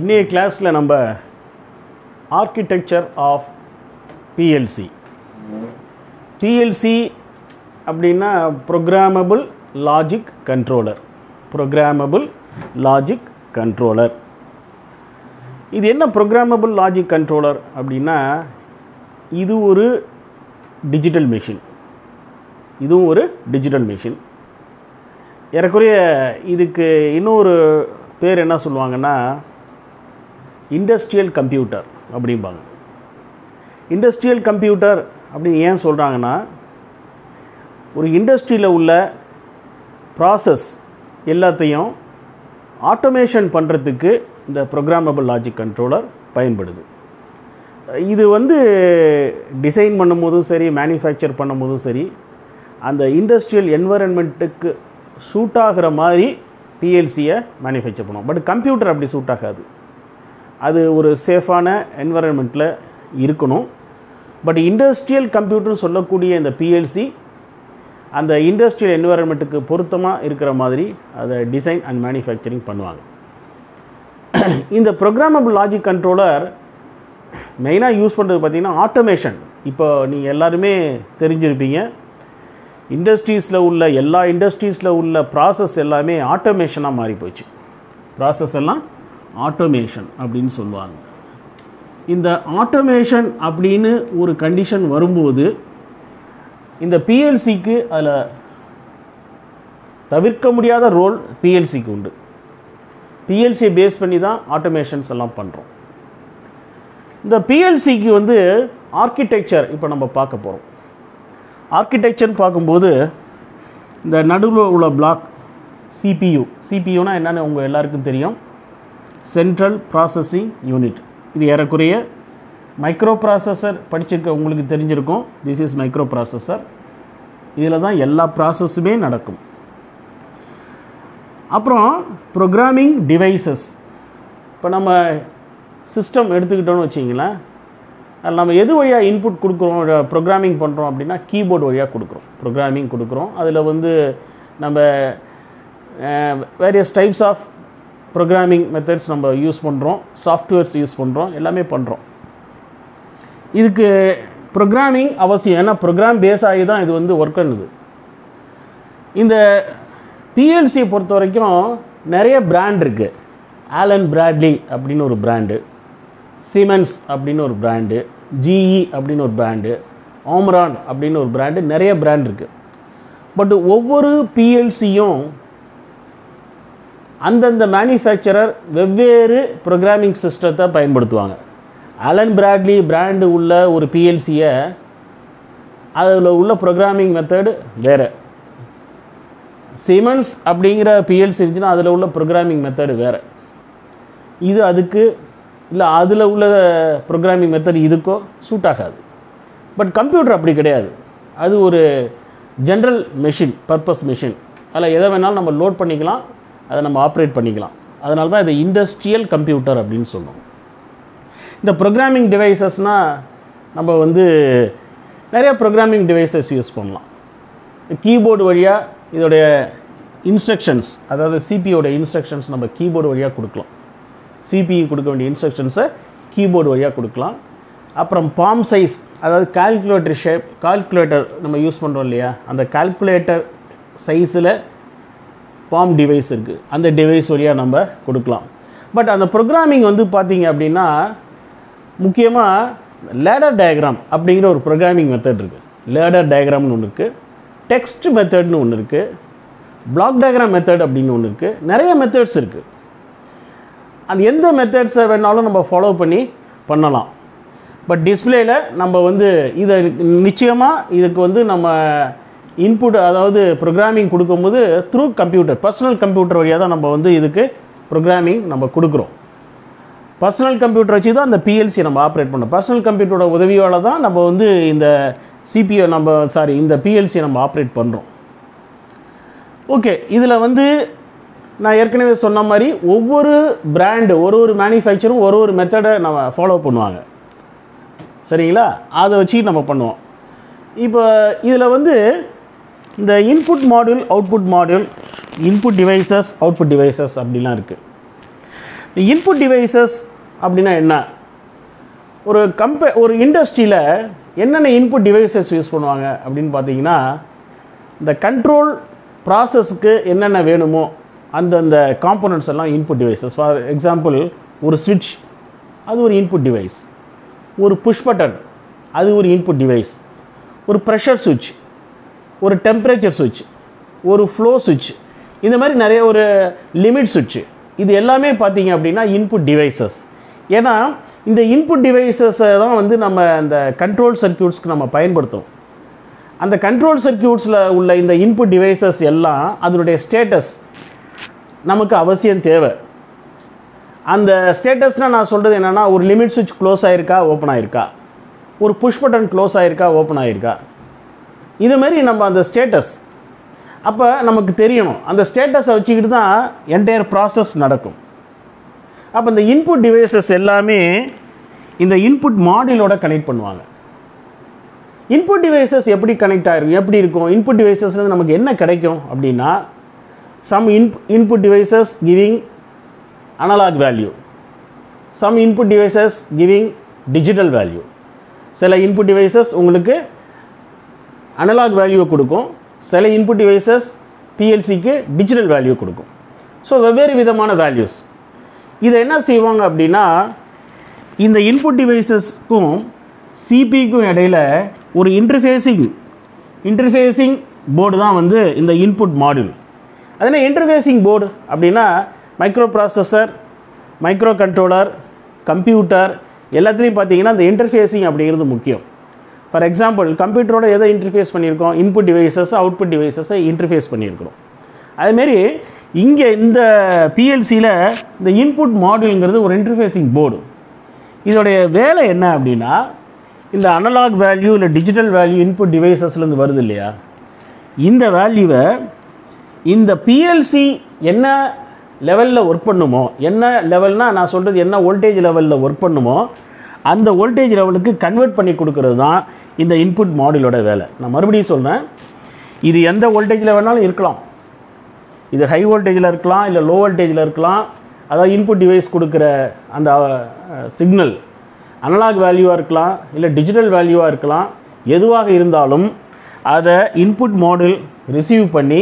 இன்றைய கிளாஸில் நம்ம ஆர்கிடெக்சர் ஆஃப் பிஎல்சி பிஎல்சி அப்படின்னா programmable logic controller programmable logic controller இது என்ன ப்ரோக்ராமபிள் லாஜிக் கண்ட்ரோலர் அப்படின்னா இது ஒரு டிஜிட்டல் மெஷின் இதுவும் ஒரு டிஜிட்டல் மெஷின் ஏறக்குறைய இதுக்கு இன்னொரு பேர் என்ன சொல்லுவாங்கன்னா இண்டஸ்ட்ரியல் கம்ப்யூட்டர் அப்படிம்பாங்க இண்டஸ்ட்ரியல் கம்ப்யூட்டர் அப்படின்னு ஏன் சொல்கிறாங்கன்னா ஒரு இண்டஸ்ட்ரியில் உள்ள ப்ராசஸ் எல்லாத்தையும் ஆட்டோமேஷன் பண்ணுறதுக்கு இந்த ப்ரோக்ராமபிள் லாஜிக் கண்ட்ரோலர் பயன்படுது இது வந்து டிசைன் பண்ணும்போதும் சரி மேனுஃபேக்சர் பண்ணும்போதும் சரி அந்த இண்டஸ்ட்ரியல் என்வரன்மெண்ட்டுக்கு சூட் ஆகிற மாதிரி பிஎல்சியை மேனுஃபேக்சர் பண்ணுவோம் பட் கம்ப்யூட்டர் அப்படி சூட் ஆகாது அது ஒரு சேஃபான என்வரன்மெண்ட்டில் இருக்கணும் பட் இண்டஸ்ட்ரியல் கம்ப்யூட்டர்னு சொல்லக்கூடிய இந்த பிஎல்சி அந்த இண்டஸ்ட்ரியல் என்வரன்மெண்ட்டுக்கு பொருத்தமாக இருக்கிற மாதிரி அதை டிசைன் அண்ட் மேனுஃபேக்சரிங் பண்ணுவாங்க இந்த ப்ரோக்ராமபிள் லாஜிக் கண்ட்ரோலர் மெயினாக யூஸ் பண்ணுறது பார்த்திங்கன்னா ஆட்டோமேஷன் இப்போ நீங்கள் எல்லாருமே தெரிஞ்சிருப்பீங்க இண்டஸ்ட்ரீஸில் உள்ள எல்லா இண்டஸ்ட்ரீஸில் உள்ள ப்ராசஸ் எல்லாமே ஆட்டோமேஷனாக மாறி போச்சு ப்ராசஸ் எல்லாம் ஆட்டோமேஷன் அப்படின்னு சொல்லுவாங்க இந்த ஆட்டோமேஷன் அப்படின்னு ஒரு கண்டிஷன் வரும்போது இந்த பிஎல்சிக்கு அதில் தவிர்க்க முடியாத ரோல் பிஎல்சிக்கு உண்டு பிஎல்சியை பேஸ் பண்ணி தான் ஆட்டோமேஷன்ஸ் எல்லாம் பண்ணுறோம் இந்த பிஎல்சிக்கு வந்து ஆர்கிடெக்சர் இப்போ நம்ம பார்க்க போகிறோம் ஆர்கிடெக்சர்னு பார்க்கும்போது இந்த நடுவில் உள்ள பிளாக் சிபியு சிபியூனா என்னென்னு உங்கள் எல்லாருக்கும் தெரியும் சென்ட்ரல் ப்ராசஸிங் யூனிட் இது ஏறக்குறைய மைக்ரோ ப்ராசஸர் படிச்சிருக்க உங்களுக்கு தெரிஞ்சிருக்கும் திஸ் இஸ் மைக்ரோ ப்ராசஸர் இதில் தான் எல்லா ப்ராசஸுமே நடக்கும் அப்புறம் ப்ரோக்ராமிங் டிவைசஸ் இப்போ நம்ம சிஸ்டம் எடுத்துக்கிட்டோன்னு வச்சிங்களேன் அதில் நம்ம எது வழியாக இன்புட் கொடுக்குறோம் ப்ரோக்ராமிங் பண்ணுறோம் அப்படின்னா கீபோர்டு வழியாக கொடுக்குறோம் ப்ரோக்ராமிங் கொடுக்குறோம் அதில் வந்து நம்ம various types of programming methods நம்ம யூஸ் பண்ணுறோம் சாஃப்ட்வேர்ஸ் யூஸ் பண்ணுறோம் எல்லாமே பண்ணுறோம் இதுக்கு ப்ரோக்ராமிங் அவசியம் ஏன்னா ப்ரோக்ராம் பேஸ் ஆகி தான் இது வந்து ஒர்க் பண்ணுது இந்த பிஎல்சியை பொறுத்த வரைக்கும் நிறைய பிராண்ட் இருக்குது ஆலன் பிராட்லி அப்படின்னு ஒரு பிராண்டு சிமென்ஸ் அப்படின்னு ஒரு பிராண்டு ஜிஇ அப்படின்னு ஒரு பிராண்டு ஓம்ரான் அப்படின்னு ஒரு பிராண்டு நிறைய பிராண்ட் இருக்குது பட் ஒவ்வொரு பிஎல்சியும் அந்தந்த மேனுஃபேக்சரர் வெவ்வேறு ப்ரோக்ராமிங் சிஸ்டத்தை பயன்படுத்துவாங்க அலன் பிராட்லி பிராண்டு உள்ள ஒரு பிஎல்சியை அதில் உள்ள ப்ரோக்ராமிங் மெத்தடு வேறு சிமெண்ட்ஸ் அப்படிங்கிற பிஎல்சி இருந்துச்சுன்னா அதில் உள்ள ப்ரோக்ராமிங் மெத்தடு வேறு இது அதுக்கு இல்லை அதில் உள்ள ப்ரோக்ராமிங் மெத்தட் இதுக்கோ சூட் ஆகாது பட் கம்ப்யூட்டர் அப்படி கிடையாது அது ஒரு ஜென்ரல் மெஷின் பர்பஸ் மெஷின் அதில் எதை வேணாலும் நம்ம லோட் பண்ணிக்கலாம் அதை நம்ம ஆப்ரேட் பண்ணிக்கலாம் அதனால தான் இது இண்டஸ்ட்ரியல் கம்ப்யூட்டர் அப்படின்னு சொல்லுவோம் இந்த ப்ரோக்ராமிங் டிவைசஸ்னால் நம்ம வந்து நிறைய ப்ரோக்ராமிங் டிவைசஸ் யூஸ் பண்ணலாம் கீபோர்டு வழியாக இதோடைய இன்ஸ்ட்ரக்ஷன்ஸ் அதாவது சிபியோட இன்ஸ்ட்ரக்ஷன்ஸ் நம்ம கீபோர்டு வழியாக கொடுக்கலாம் சிபிஇ கொடுக்க வேண்டிய இன்ஸ்ட்ரக்ஷன்ஸை கீபோர்டு வழியாக கொடுக்கலாம் அப்புறம் பாம் சைஸ் அதாவது கால்குலேட்டர் ஷேப் கால்குலேட்டர் நம்ம யூஸ் பண்ணுறோம் இல்லையா அந்த கால்குலேட்டர் சைஸில் பாம் டிவைஸ் இருக்குது அந்த டிவைஸ் வழியாக நம்ம கொடுக்கலாம் பட் அந்த ப்ரோக்ராமிங் வந்து பார்த்திங்க அப்படின்னா முக்கியமாக லேடர் டயக்ராம் அப்படிங்கிற ஒரு ப்ரோக்ராமிங் மெத்தட் இருக்குது லேடர் டயக்ராம்னு ஒன்று இருக்குது டெக்ஸ்ட் மெத்தட்னு ஒன்று இருக்குது பிளாக் டயக்ராம் மெத்தட் அப்படின்னு ஒன்று இருக்குது நிறைய மெத்தட்ஸ் இருக்குது அது எந்த மெத்தட்ஸை வேணாலும் நம்ம ஃபாலோ பண்ணி பண்ணலாம் பட் டிஸ்பிளேயில் நம்ம வந்து இதை நிச்சயமாக இதுக்கு வந்து நம்ம இன்புட் அதாவது ப்ரோக்ராமிங் கொடுக்கும்போது த்ரூ கம்ப்யூட்டர் பர்சனல் கம்ப்யூட்டர் வழியாக தான் நம்ம வந்து இதுக்கு ப்ரோக்ராமிங் நம்ம கொடுக்குறோம் பர்சனல் கம்ப்யூட்டர் வச்சு தான் அந்த பிஎல்சி நம்ம ஆப்ரேட் பண்ணோம் பர்சனல் கம்ப்யூட்டரோட உதவியால் தான் நம்ம வந்து இந்த சிபிஓ நம்ம சாரி இந்த பிஎல்சியை நம்ம ஆப்ரேட் பண்ணுறோம் ஓகே இதில் வந்து நான் ஏற்கனவே சொன்ன மாதிரி ஒவ்வொரு பிராண்டு ஒரு ஒரு மேனுஃபேக்சரும் ஒரு ஒரு மெத்தடை நம்ம ஃபாலோ பண்ணுவாங்க சரிங்களா அதை வச்சு நம்ம பண்ணுவோம் இப்போ இதில் வந்து இந்த input module output module input devices output devices அப்படிலாம் இருக்குது இன்புட் டிவைசஸ் அப்படின்னா என்ன ஒரு கம்பெ ஒரு இண்டஸ்ட்ரியில் என்னென்ன இன்புட் டிவைசஸ் யூஸ் பண்ணுவாங்க அப்படின்னு பார்த்தீங்கன்னா இந்த கண்ட்ரோல் ப்ராசஸ்க்கு என்னென்ன வேணுமோ அந்தந்த காம்போனன்ட்ஸ் எல்லாம் இன்புட் டிவைசஸ் ஃபார் எக்ஸாம்பிள் ஒரு ஸ்விட்ச் அது ஒரு இன்புட் டிவைஸ் ஒரு புஷ் பட்டன் அது ஒரு இன்புட் டிவைஸ் ஒரு ப்ரெஷர் சுவிட்ச் ஒரு டெம்பரேச்சர் சுவிட்ச் ஒரு ஃப்ளோ சுவிட்ச் இந்த மாதிரி நிறைய ஒரு லிமிட் சுவிட்ச் இது எல்லாமே பார்த்தீங்க அப்படின்னா இன்புட் டிவைசஸ் ஏன்னா இந்த இன்புட் டிவைசஸை தான் வந்து நம்ம அந்த கண்ட்ரோல் சர்க்கியூட்ஸ்க்கு நம்ம பயன்படுத்தும் அந்த கண்ட்ரோல் சர்க்கியூட்ஸில் உள்ள இந்த இன்புட் டிவைசஸ் எல்லாம் அதனுடைய ஸ்டேட்டஸ் நமக்கு அவசியம் தேவை அந்த ஸ்டேட்டஸ்னால் நான் சொல்கிறது என்னென்னா ஒரு லிமிட் சுவிட்ச் க்ளோஸ் ஆகிருக்கா ஓப்பன் ஆகிருக்கா ஒரு புஷ் பட்டன் க்ளோஸ் ஆகிருக்கா ஓப்பன் ஆகிருக்கா இது மாதிரி நம்ம அந்த ஸ்டேட்டஸ் அப்போ நமக்கு தெரியணும் அந்த ஸ்டேட்டஸை வச்சுக்கிட்டு தான் என்டையர் ப்ராசஸ் நடக்கும் அப்போ இந்த இன்புட் டிவைசஸ் எல்லாமே இந்த இன்புட் மாடியூலோட கனெக்ட் பண்ணுவாங்க இன்புட் டிவைசஸ் எப்படி கனெக்ட் ஆகிருக்கும் எப்படி இருக்கும் இன்புட் டிவைசஸ்லேருந்து நமக்கு என்ன கிடைக்கும் அப்படின்னா some in input devices giving analog value some input devices giving digital value சில இன்புட் டிவைசஸ் உங்களுக்கு அனலாக் வேல்யூவை கொடுக்கும் சில இன்புட் டிவைசஸ் பிஎல்சிக்கு டிஜிட்டல் வேல்யூ கொடுக்கும் ஸோ வெவ்வேறு விதமான வேல்யூஸ் இதை என்ன செய்வாங்க அப்படின்னா இந்த இன்புட் டிவைசஸ்க்கும் சிபிக்கும் இடையில் ஒரு இன்டர்ஃபேஸிங் இன்டர்ஃபேஸிங் போர்டு தான் வந்து இந்த இன்புட் மாடியூல் அது என்ன இன்டர்ஃபேஸிங் போர்டு அப்படின்னா microprocessor microcontroller computer எல்லாத்துலேயும் பார்த்தீங்கன்னா இந்த இன்டர்ஃபேஸிங் அப்படிங்கிறது முக்கியம் ஃபார் எக்ஸாம்பிள் கம்ப்யூட்டரோட எதை இன்டர்ஃபேஸ் பண்ணியிருக்கோம் இன்புட் டிவைசஸ் அவுட்புட் டிவைசஸை இன்டர்ஃபேஸ் பண்ணியிருக்கிறோம் அதுமாரி இங்கே இந்த பிஎல்சியில் இந்த இன்புட் மாடியூலுங்கிறது ஒரு இன்டர்ஃபேஸிங் போர்டு இதோடைய வேலை என்ன அப்படின்னா இந்த அனலாக் வேல்யூ இல்லை டிஜிட்டல் வேல்யூ இன்புட் டிவைசஸ்லேருந்து வருது இல்லையா இந்த வேல்யூவை இந்த பிஎல்சி என்ன லெவலில் ஒர்க் பண்ணுமோ என்ன லெவல்னால் நான் சொல்கிறது என்ன வோல்டேஜ் லெவலில் ஒர்க் பண்ணுமோ அந்த வோல்டேஜ் லெவலுக்கு கன்வெர்ட் பண்ணி கொடுக்கறது தான் இந்த இன்புட் மாடியூலோட வேலை நான் மறுபடியும் சொல்கிறேன் இது எந்த வோல்டேஜில் வேணாலும் இருக்கலாம் இது ஹை வோல்டேஜில் இருக்கலாம் இல்லை லோ வோல்டேஜில் இருக்கலாம் அதாவது இன்புட் டிவைஸ் கொடுக்குற அந்த சிக்னல் அனலாக் வேல்யூவாக இருக்கலாம் இல்லை டிஜிட்டல் வேல்யூவாக இருக்கலாம் எதுவாக இருந்தாலும் அதை இன்புட் மாடியூல் ரிசீவ் பண்ணி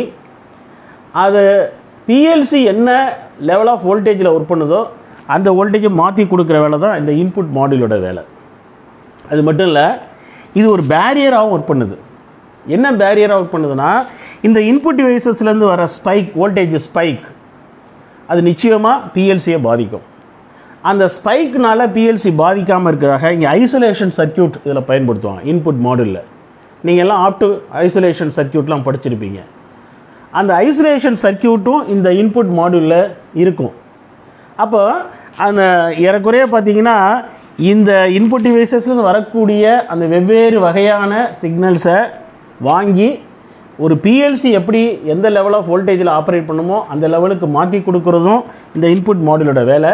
அது பிஎல்சி என்ன லெவல் ஆஃப் வோல்டேஜில் ஒர்க் பண்ணுதோ அந்த வோல்டேஜை மாற்றி கொடுக்குற வேலை தான் இந்த இன்புட் மாடியூலோட வேலை அது மட்டும் இல்லை இது ஒரு பேரியராகவும் ஒர்க் பண்ணுது என்ன பேரியராக ஒர்க் பண்ணுதுன்னா இந்த இன்புட் டிவைசஸ்லேருந்து வர ஸ்பைக் வோல்டேஜ் ஸ்பைக் அது நிச்சயமாக பிஎல்சியை பாதிக்கும் அந்த ஸ்பைக்னால பிஎல்சி பாதிக்காமல் இருக்கிறதாக இங்கே ஐசோலேஷன் சர்க்கியூட் இதில் பயன்படுத்துவாங்க இன்புட் மாடியூலில் நீங்கள் எல்லாம் ஆப்டு ஐசோலேஷன் சர்க்கியூட்லாம் படிச்சிருப்பீங்க அந்த ஐசோலேஷன் சர்க்கியூட்டும் இந்த இன்புட் மாடியூலில் இருக்கும் அப்போ அந்த ஏறக்குறைய பார்த்தீங்கன்னா இந்த இன்புட் டிவைசஸ்லேருந்து வரக்கூடிய அந்த வெவ்வேறு வகையான சிக்னல்ஸை வாங்கி ஒரு பிஎல்சி எப்படி எந்த லெவல் ஆஃப் வோல்டேஜில் ஆப்ரேட் பண்ணுமோ அந்த லெவலுக்கு மாற்றி கொடுக்குறதும் இந்த இன்புட் மாடியூலோட வேலை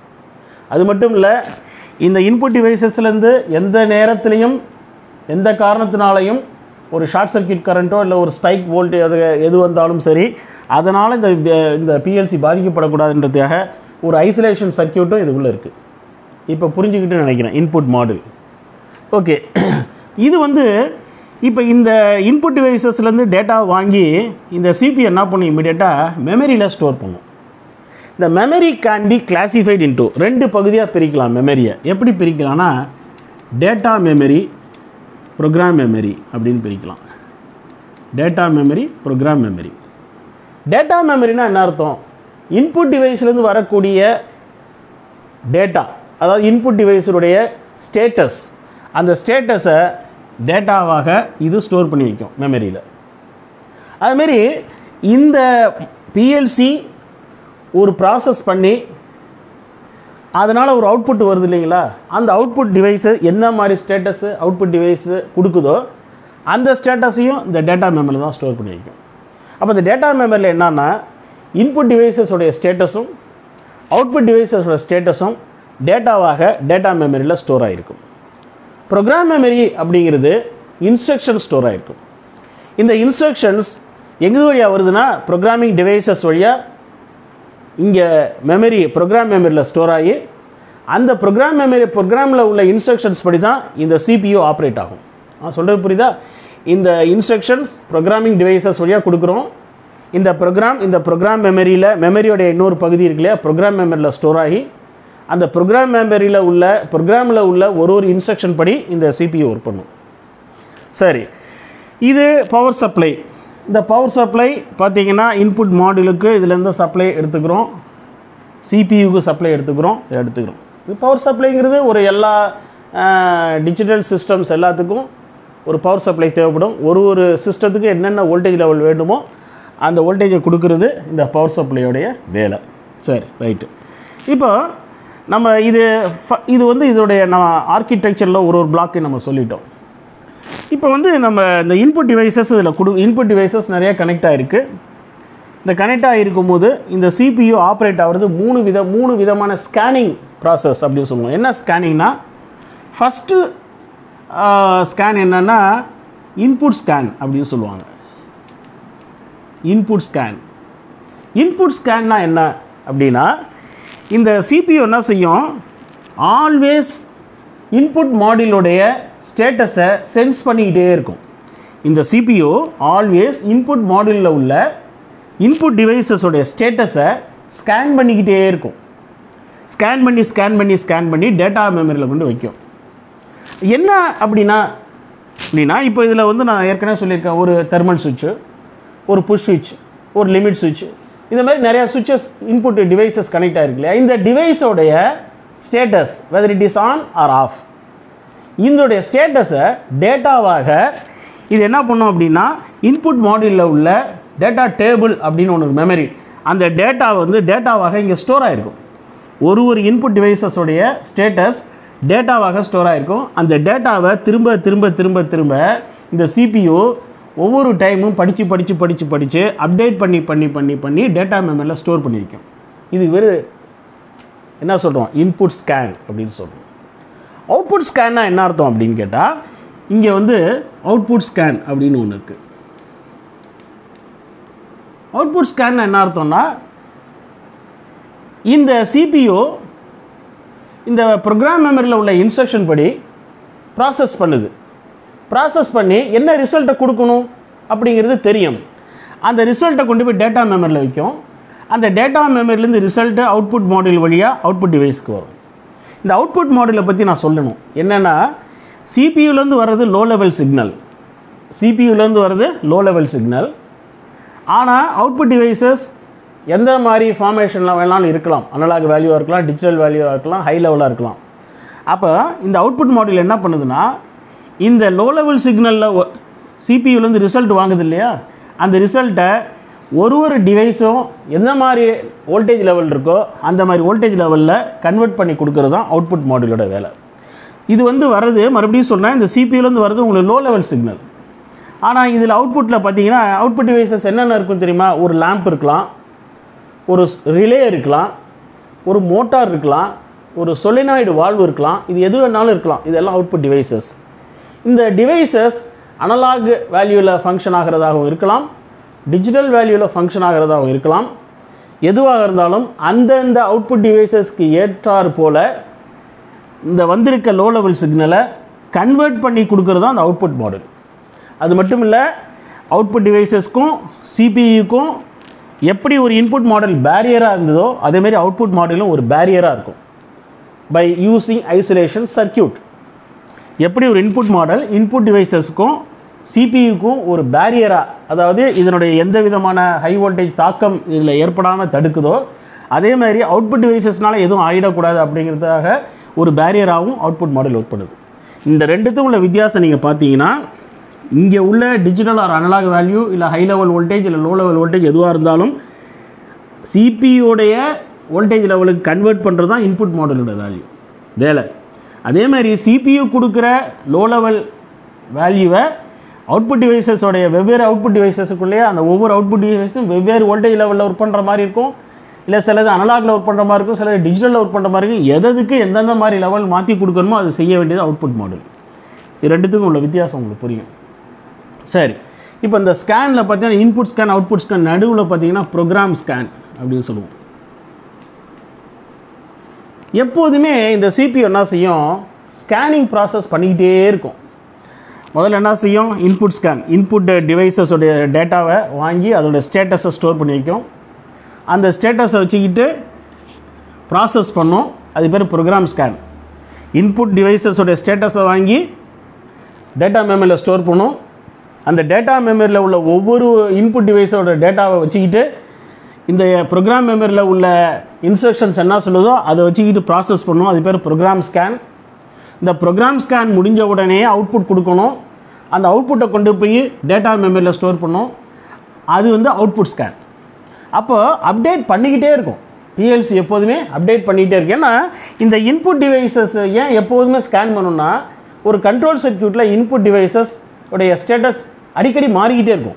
அது மட்டும் இல்லை இந்த இன்புட் டிவைசஸ்லேருந்து எந்த நேரத்துலையும் எந்த காரணத்தினாலையும் ஒரு ஷார்ட் சர்க்கியூட் கரண்ட்டோ இல்லை ஒரு ஸ்பைக் வோல்டேஜ் அது எது வந்தாலும் சரி அதனால் இந்த இந்த பிஎல்சி பாதிக்கப்படக்கூடாதுன்றதுக்காக ஒரு ஐசோலேஷன் சர்க்கியூட்டும் இதுக்குள்ளே இருக்குது இப்போ புரிஞ்சுக்கிட்டு நினைக்கிறேன் இன்புட் மாடல் ஓகே இது வந்து இப்போ இந்த இன்புட் டிவைசஸ்லேருந்து டேட்டா வாங்கி இந்த சிபி என்ன பண்ணும் இமீடியட்டாக மெமரியில் ஸ்டோர் பண்ணும் இந்த memory can be classified into ரெண்டு பகுதியாக பிரிக்கலாம் மெமரியை எப்படி பிரிக்கலாம்னா டேட்டா மெமரி ப்ரோக்ராம் மெமரி அப்படின்னு பிரிக்கலாம் data memory program memory data மெமரினா என்ன அர்த்தம் இன்புட் டிவைஸ்லேருந்து வரக்கூடிய டேட்டா அதாவது இன்புட் டிவைஸுடைய ஸ்டேட்டஸ் அந்த ஸ்டேட்டஸை டேட்டாவாக இது ஸ்டோர் பண்ணி வைக்கும் மெமரியில் அதுமாரி இந்த பிஎல்சி ஒரு ப்ராசஸ் பண்ணி அதனால் ஒரு அவுட்புட் வருது இல்லைங்களா அந்த அவுட்புட் டிவைஸு என்ன மாதிரி ஸ்டேட்டஸு அவுட்புட் டிவைஸு கொடுக்குதோ அந்த ஸ்டேட்டஸையும் இந்த டேட்டா மெமரியில் தான் ஸ்டோர் பண்ணி வைக்கும் அப்போ இந்த டேட்டா மெமரியில் என்னன்னா இன்புட் டிவைசஸோடைய ஸ்டேட்டஸும் அவுட்புட் டிவைசஸோட ஸ்டேட்டஸும் டேட்டாவாக டேட்டா மெமரியில் ஸ்டோர் ஆகிருக்கும் ப்ரோக்ராம் மெமரி அப்படிங்கிறது இன்ஸ்ட்ரக்ஷன் ஸ்டோர் ஆகிருக்கும் இந்த இன்ஸ்ட்ரக்ஷன்ஸ் எங்கே வழியாக வருதுன்னா ப்ரோக்ராமிங் டிவைசஸ் வழியாக இங்கே மெமரி ப்ரோக்ராம் மெமரியில் ஸ்டோர் ஆகி அந்த ப்ரோக்ராம் மெமரி ப்ரோக்ராமில் உள்ள இன்ஸ்ட்ரக்ஷன்ஸ் படி தான் இந்த சிபியு ஆப்ரேட் ஆகும் நான் சொல்கிறது புரியுதா இந்த இன்ஸ்ட்ரக்ஷன்ஸ் ப்ரோக்ராமிங் டிவைசஸ் வழியாக கொடுக்குறோம் இந்த ப்ரோக்ராம் இந்த ப்ரோக்ராம் மெமரியில் மெமரியோடைய இன்னொரு பகுதி இருக்கு இல்லையா ப்ரோக்ராம் மெமரியில் ஸ்டோர் ஆகி அந்த ப்ரோக்ராம் மெமரியில் உள்ள ப்ரோக்ராமில் உள்ள ஒரு ஒரு இன்ஸ்ட்ரக்ஷன் படி இந்த சிபியு ஒர்க் பண்ணும் சரி இது பவர் சப்ளை இந்த பவர் சப்ளை பார்த்தீங்கன்னா இன்புட் மாடியூலுக்கு இதுலேருந்து சப்ளை எடுத்துக்கிறோம் சிபியூக்கு சப்ளை எடுத்துக்கிறோம் இதை எடுத்துக்கிறோம் இது பவர் சப்ளைங்கிறது ஒரு எல்லா டிஜிட்டல் சிஸ்டம்ஸ் எல்லாத்துக்கும் ஒரு பவர் சப்ளை தேவைப்படும் ஒரு ஒரு சிஸ்டத்துக்கு என்னென்ன வோல்டேஜ் லெவல் வேண்டுமோ அந்த வோல்டேஜை கொடுக்கறது இந்த பவர் சப்ளையோடைய வேலை சரி ரைட்டு இப்போ நம்ம இது ஃப- இது வந்து இதோடைய நம்ம ஆர்கிடெக்சரில் ஒரு ஒரு பிளாக்கு நம்ம சொல்லிட்டோம் இப்போ வந்து நம்ம இந்த இன்புட் டிவைசஸ் இதில் கொடு இன்புட் டிவைசஸ் நிறைய கனெக்ட் ஆகிருக்கு இந்த கனெக்ட் ஆகிருக்கும் போது இந்த சிபியு ஆப்ரேட் ஆகிறது மூணு வித மூணு விதமான ஸ்கேனிங் ப்ராசஸ் அப்படின்னு சொல்லுவோம் என்ன ஸ்கேனிங்னா ஃபஸ்ட்டு ஸ்கேன் என்னன்னா இன்புட் ஸ்கேன் அப்படின்னு சொல்லுவாங்க இன்புட் ஸ்கேன் இன்புட் ஸ்கேன்னா என்ன அப்படின்னா இந்த சிபியு என்ன செய்யும் ஆல்வேஸ் இன்புட் மாடியூலோடைய ஸ்டேட்டஸை சென்ஸ் பண்ணிக்கிட்டே இருக்கும் இந்த சிபியு ஆல்வேஸ் இன்புட் மாடியூலில் உள்ள இன்புட் டிவைசஸோடைய ஸ்டேட்டஸை ஸ்கேன் பண்ணிக்கிட்டே இருக்கும் ஸ்கேன் பண்ணி ஸ்கேன் பண்ணி ஸ்கேன் பண்ணி டேட்டா மெமரியில் கொண்டு வைக்கும் என்ன அப்படின்னா அப்படின்னா இப்போ இதில் வந்து நான் ஏற்கனவே சொல்லியிருக்கேன் ஒரு தெர்மல் சுவிட்சு ஒரு புஷ் சுவிட்ச் ஒரு லிமிட் சுவிட்ச் இந்த மாதிரி நிறையா சுவிட்சஸ் இன்புட் டிவைசஸ் கனெக்ட் ஆகிருக்கு இல்லையா இந்த டிவைஸோடைய status whether it is on or off இதோடைய ஸ்டேட்டஸை டேட்டாவாக இது என்ன பண்ணும் அப்படின்னா இன்புட் மாடியூலில் உள்ள டேட்டா டேபிள் அப்படின்னு ஒன்று மெமரி அந்த டேட்டா வந்து டேட்டாவாக இங்கே ஸ்டோர் ஆகிருக்கும் ஒரு ஒரு இன்புட் டிவைசஸோடைய ஸ்டேட்டஸ் டேட்டாவாக ஸ்டோர் ஆகிருக்கும் அந்த டேட்டாவை திரும்ப திரும்ப திரும்ப திரும்ப இந்த சிபியு ஒவ்வொரு டைமும் படித்து படித்து படித்து படித்து அப்டேட் பண்ணி பண்ணி பண்ணி பண்ணி டேட்டா மெமரியில் ஸ்டோர் பண்ணி வைக்கும் இது வெறும் என்ன சொல்கிறோம் இன்புட் ஸ்கேன் அப்படின்னு சொல்கிறோம் அவுட்புட் ஸ்கேன்னா என்ன அர்த்தம் அப்படின்னு கேட்டால் இங்கே வந்து அவுட்புட் ஸ்கேன் அப்படின்னு ஒன்று இருக்குது அவுட்புட் ஸ்கேன்னா என்ன அர்த்தம்னா இந்த சிபியு இந்த ப்ரோக்ராம் மெமரியில் உள்ள இன்ஸ்ட்ரக்ஷன் படி ப்ராசஸ் பண்ணுது ப்ராசஸ் பண்ணி என்ன ரிசல்ட்டை கொடுக்கணும் அப்படிங்கிறது தெரியும் அந்த ரிசல்ட்டை கொண்டு போய் டேட்டா மெமரியில் வைக்கும் அந்த டேட்டா மெமரிலேருந்து ரிசல்ட்டு அவுட்புட் மாடியூல் வழியாக அவுட்புட் டிவைஸ்க்கு வரும் இந்த அவுட்புட் மாடியூலை பற்றி நான் சொல்லணும் என்னென்னா சிபியூலேருந்து வர்றது லோ லெவல் சிக்னல் சிபியூலேருந்து வர்றது லோ லெவல் சிக்னல் ஆனால் அவுட்புட் டிவைசஸ் எந்த மாதிரி ஃபார்மேஷனில் வேணாலும் இருக்கலாம் அனலாக் வேல்யூவாக இருக்கலாம் டிஜிட்டல் வேல்யூவாக இருக்கலாம் ஹை லெவலாக இருக்கலாம் அப்போ இந்த அவுட்புட் மாடியூல் என்ன பண்ணுதுன்னா இந்த லோ லெவல் சிக்னலில் சிபியூலேருந்து ரிசல்ட் வாங்குது இல்லையா அந்த ரிசல்ட்டை ஒரு ஒரு டிவைஸும் எந்த மாதிரி வோல்டேஜ் லெவல் இருக்கோ அந்த மாதிரி வோல்டேஜ் லெவலில் கன்வெர்ட் பண்ணி கொடுக்கறது தான் அவுட்புட் மாடியூலோட வேலை இது வந்து வர்றது மறுபடியும் சொன்னால் இந்த சிபியூலேருந்து வர்றது உங்களுக்கு லோ லெவல் சிக்னல் ஆனால் இதில் அவுட்புட்டில் பார்த்தீங்கன்னா அவுட்புட் டிவைசஸ் என்னென்ன இருக்கும் தெரியுமா ஒரு லேம்ப் இருக்கலாம் ஒரு ரிலே இருக்கலாம் ஒரு மோட்டார் இருக்கலாம் ஒரு சொலினாய்டு வால்வு இருக்கலாம் இது எது வேணாலும் இருக்கலாம் இதெல்லாம் அவுட்புட் டிவைசஸ் இந்த டிவைசஸ் அனலாக் வேல்யூவில் ஃபங்க்ஷன் ஆகிறதாகவும் இருக்கலாம் டிஜிட்டல் வேல்யூவில் ஃபங்க்ஷன் ஆகிறதாகவும் இருக்கலாம் எதுவாக இருந்தாலும் அந்தந்த அவுட்புட் டிவைசஸ்க்கு ஏற்றாறு போல இந்த வந்திருக்க லோ லெவல் சிக்னலை கன்வெர்ட் பண்ணி கொடுக்கறது தான் அந்த அவுட்புட் மாடல் அது மட்டும் இல்லை அவுட்புட் டிவைசஸ்க்கும் சிபியுக்கும் எப்படி ஒரு இன்புட் மாடல் பேரியராக இருந்ததோ அதேமாரி அவுட்புட் மாடலும் ஒரு பேரியராக இருக்கும் பை யூஸிங் ஐசோலேஷன் சர்க்கியூட் எப்படி ஒரு இன்புட் மாடல் இன்புட் டிவைசஸ்க்கும் சிபியுக்கும் ஒரு பேரியராக அதாவது இதனுடைய எந்த விதமான ஹை வோல்டேஜ் தாக்கம் இதில் ஏற்படாமல் தடுக்குதோ அதே மாதிரி அவுட்புட் டிவைசஸ்னால எதுவும் ஆகிடக்கூடாது அப்படிங்கிறதுக்காக ஒரு பேரியராகவும் அவுட்புட் மாடல் ஒர்க் பண்ணுது இந்த ரெண்டுத்துக்கும் உள்ள வித்தியாசம் நீங்கள் பார்த்தீங்கன்னா இங்கே உள்ள டிஜிட்டல் ஆர் அனலாக் வேல்யூ இல்லை ஹை லெவல் வோல்டேஜ் இல்லை லோ லெவல் வோல்டேஜ் எதுவாக இருந்தாலும் சிபியோடைய வோல்டேஜ் லெவலுக்கு கன்வெர்ட் பண்ணுறது தான் இன்புட் மாடலோட வேல்யூ வேலை அதே மாதிரி சிபியு கொடுக்குற லோ லெவல் வேல்யூவை அவுட்புட் டிவைசஸோடைய வெவ்வேறு அவுட்புட் டிவைசஸுக்குள்ளேயே அந்த ஒவ்வொரு அவுட்புட் டிவைஸும் வெவ்வேறு வோல்டேஜ் லெவலில் ஒர்க் பண்ணுற மாதிரி இருக்கும் இல்லை சிலது அனலாகில் ஒர்க் பண்ணுற மாதிரி இருக்கும் சிலது டிஜிட்டலில் ஒர்க் பண்ணுற மாதிரி இருக்கும் எதுக்கு எந்தெந்த மாதிரி லெவல் மாற்றி கொடுக்கணுமோ அது செய்ய வேண்டியது அவுட்புட் மாடல் இது ரெண்டுத்துக்கும் உள்ள வித்தியாசம் உங்களுக்கு புரியும் சரி இப்போ இந்த ஸ்கேனில் பார்த்தீங்கன்னா இன்புட் ஸ்கேன் அவுட்புட் ஸ்கேன் நடுவில் பார்த்தீங்கன்னா ப்ரோக்ராம் ஸ்கேன் அப்படின்னு சொல்லுவோம் எப்போதுமே இந்த சிபியூ என்ன செய்யும் ஸ்கேனிங் ப்ராசஸ் பண்ணிக்கிட்டே இருக்கும் முதல்ல என்ன செய்யும் இன்புட் ஸ்கேன் இன்புட் டிவைசஸோடைய டேட்டாவை வாங்கி அதோட ஸ்டேட்டஸை ஸ்டோர் பண்ணி வைக்கும் அந்த ஸ்டேட்டஸை வச்சுக்கிட்டு ப்ராசஸ் பண்ணும் அது பேர் ப்ரோக்ராம் ஸ்கேன் இன்புட் டிவைசஸோடைய ஸ்டேட்டஸை வாங்கி டேட்டா மெமரியில் ஸ்டோர் பண்ணும் அந்த டேட்டா மெமரியில் உள்ள ஒவ்வொரு இன்புட் டிவைஸோட டேட்டாவை வச்சுக்கிட்டு இந்த ப்ரோக்ராம் மெமரியில் உள்ள இன்ஸ்ட்ரக்ஷன்ஸ் என்ன சொல்லுதோ அதை வச்சுக்கிட்டு ப்ராசஸ் பண்ணும் அது பேர் ப்ரோக்ராம் ஸ்கேன் இந்த ப்ரோக்ராம் ஸ்கேன் முடிஞ்ச உடனே அவுட்புட் கொடுக்கணும் அந்த அவுட்புட்டை கொண்டு போய் டேட்டா மெமரியில் ஸ்டோர் பண்ணும் அது வந்து அவுட்புட் ஸ்கேன் அப்போ அப்டேட் பண்ணிக்கிட்டே இருக்கும் பிஎல்சி எப்போதுமே அப்டேட் பண்ணிக்கிட்டே இருக்கு ஏன்னா இந்த இன்புட் டிவைசஸ் ஏன் எப்போதுமே ஸ்கேன் பண்ணணும்னா ஒரு கண்ட்ரோல் சர்க்யூட்டில் இன்புட் டிவைசஸ் உடைய ஸ்டேட்டஸ் அடிக்கடி மாறிக்கிட்டே இருக்கும்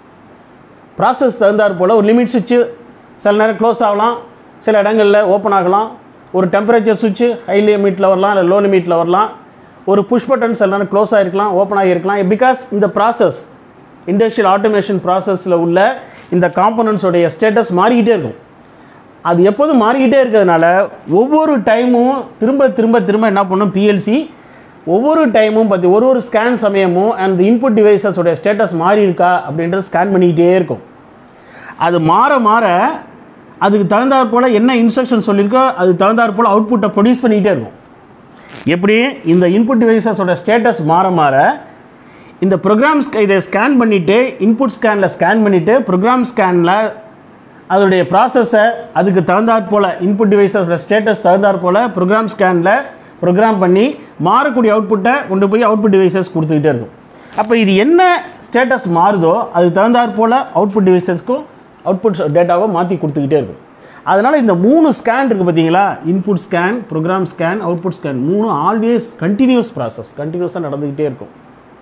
ப்ராசஸ் தகுந்தாற் போல் ஒரு லிமிட் சுவிட்சு சில நேரம் க்ளோஸ் ஆகலாம் சில இடங்களில் ஓப்பன் ஆகலாம் ஒரு டெம்பரேச்சர் சுவிட்சு ஹை லிமிட்டில் வரலாம் இல்லை லோ லிமிட்டில் வரலாம் ஒரு புஷ் பட்டன் சில நேரம் க்ளோஸ் ஆகிருக்கலாம் ஓப்பன் ஆகிருக்கலாம் பிகாஸ் இந்த ப்ராசஸ் இண்டஸ்ட்ரியல் ஆட்டோமேஷன் ப்ராசஸில் உள்ள இந்த காம்பனன்ட்ஸோடைய ஸ்டேட்டஸ் மாறிக்கிட்டே இருக்கும் அது எப்போதும் மாறிக்கிட்டே இருக்கிறதுனால ஒவ்வொரு டைமும் திரும்ப திரும்ப திரும்ப என்ன பண்ணும் பிஎல்சி ஒவ்வொரு டைமும் பார்த்து ஒரு ஒரு ஸ்கேன் சமயமும் அந்த இன்புட் டிவைசஸோடைய ஸ்டேட்டஸ் மாறி இருக்கா அப்படின்றத ஸ்கேன் பண்ணிக்கிட்டே இருக்கும் அது மாற மாற அதுக்கு தகுந்தாற் போல் என்ன இன்ஸ்ட்ரக்ஷன் சொல்லியிருக்கோ அது தகுந்தாற் போல் அவுட்புட்டை ப்ரொடியூஸ் பண்ணிக்கிட்டே இருக்கும் எப்படி இந்த இன்புட் டிவைசஸோட ஸ்டேட்டஸ் மாற மாற இந்த ப்ரோக்ராம் இதை ஸ்கேன் பண்ணிவிட்டு இன்புட் ஸ்கேனில் ஸ்கேன் பண்ணிவிட்டு ப்ரோக்ராம் ஸ்கேனில் அதோடைய ப்ராசஸை அதுக்கு தகுந்தாற் போல் இன்புட் டிவைஸோட ஸ்டேட்டஸ் தகுந்தாற் போல் ப்ரோக்ராம் ஸ்கேனில் ப்ரோக்ராம் பண்ணி மாறக்கூடிய அவுட்புட்டை கொண்டு போய் அவுட்புட் டிவைசஸ் கொடுத்துக்கிட்டே இருக்கும் அப்போ இது என்ன ஸ்டேட்டஸ் மாறுதோ அது தகுந்தாற் போல் அவுட்புட் டிவைசஸ்க்கும் அவுட்புட் டேட்டாவை மாற்றி கொடுத்துக்கிட்டே இருக்கும் அதனால் இந்த மூணு ஸ்கேன் இருக்குது பார்த்தீங்களா input scan program scan output scan மூணு ஆல்வேஸ் கண்டினியூஸ் ப்ராசஸ் கண்டினியூஸாக நடந்துக்கிட்டே இருக்கும்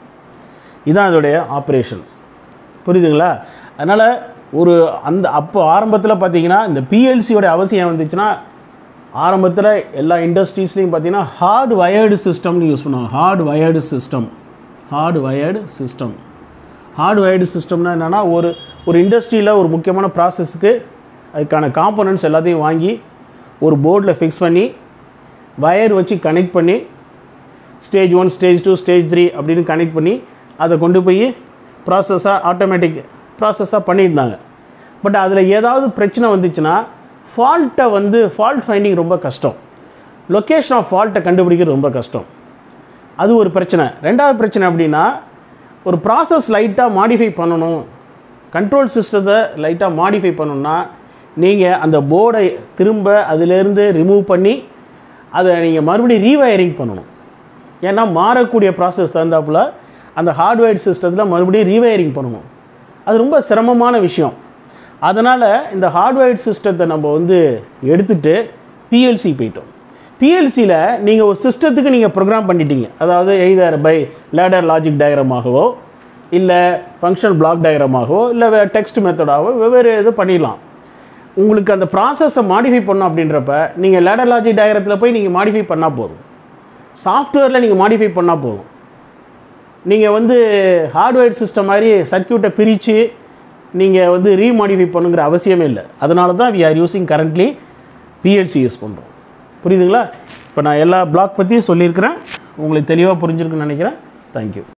இதுதான் அதோடைய ஆப்ரேஷன்ஸ் புரியுதுங்களா அதனால் ஒரு அந்த அப்போ ஆரம்பத்தில் பார்த்தீங்கன்னா இந்த பிஎல்சியோட அவசியம் வந்துச்சுன்னா ஆரம்பத்தில் எல்லா இண்டஸ்ட்ரீஸ்லையும் பார்த்தீங்கன்னா ஹார்ட் வயர்டு சிஸ்டம்னு யூஸ் பண்ணுவாங்க hard wired system hard wired system hard wired சிஸ்டம்னா என்னென்னா ஒரு ஒரு இண்டஸ்ட்ரியில் ஒரு முக்கியமான ப்ராசஸ்க்கு அதுக்கான காம்போனன்ட்ஸ் எல்லாத்தையும் வாங்கி ஒரு போர்டில் ஃபிக்ஸ் பண்ணி வயர் வச்சு கனெக்ட் பண்ணி stage one stage two stage three அப்படின்னு கனெக்ட் பண்ணி அதை கொண்டு போய் ப்ராசஸாக ஆட்டோமேட்டிக் ப்ராசஸாக பண்ணியிருந்தாங்க பட் அதில் ஏதாவது பிரச்சனை வந்துச்சுன்னா ஃபால்ட்டை வந்து ஃபால்ட் ஃபைண்டிங் ரொம்ப கஷ்டம் லொக்கேஷன் ஆஃப் ஃபால்ட்டை கண்டுபிடிக்கிறது ரொம்ப கஷ்டம் அது ஒரு பிரச்சனை ரெண்டாவது பிரச்சனை அப்படின்னா ஒரு ப்ராசஸ் லைட்டாக மாடிஃபை பண்ணணும் கண்ட்ரோல் சிஸ்டத்தை லைட்டாக மாடிஃபை பண்ணணும்னா நீங்கள் அந்த போர்டை திரும்ப அதிலேருந்து ரிமூவ் பண்ணி அதை நீங்கள் மறுபடியும் ரீவயரிங் பண்ணணும் ஏன்னா மாறக்கூடிய ப்ராசஸ் தகுந்தாப்புல அந்த ஹார்ட்வேர் சிஸ்டத்தில் மறுபடியும் ரீவயரிங் பண்ணணும் அது ரொம்ப சிரமமான விஷயம் அதனால் இந்த ஹார்ட்வேர் சிஸ்டத்தை நம்ம வந்து எடுத்துட்டு பிஎல்சி போயிட்டோம் பிஎல்சியில் நீங்கள் ஒரு சிஸ்டத்துக்கு நீங்கள் ப்ரோக்ராம் பண்ணிட்டீங்க அதாவது எய்தர் பை லேடர் லாஜிக் டயக்ராமாகவோ இல்லை ஃபங்க்ஷன் பிளாக் டயக்ராமாகவோ இல்லை டெக்ஸ்ட் மெத்தடாகவோ வெவ்வேறு இது பண்ணிடலாம் உங்களுக்கு அந்த ப்ராசஸை மாடிஃபை பண்ணோம் அப்படின்றப்ப நீங்கள் லேடர் லாஜிக் டயக்ரத்தில் போய் நீங்கள் மாடிஃபை பண்ணால் போதும் சாஃப்ட்வேரில் நீங்கள் மாடிஃபை பண்ணால் போதும் நீங்கள் வந்து ஹார்ட்வேர் சிஸ்டம் மாதிரி சர்க்கியூட்டை பிரித்து நீங்கள் வந்து ரீமாடிஃபை பண்ணுங்கிற அவசியமே இல்லை அதனால தான் we are using currently PLC use பண்ணுறோம் புரியுதுங்களா இப்போ நான் எல்லா பிளாக் பற்றியும் சொல்லியிருக்கிறேன் உங்களுக்கு தெளிவாக புரிஞ்சிருக்குன்னு நினைக்கிறேன் தேங்க்யூ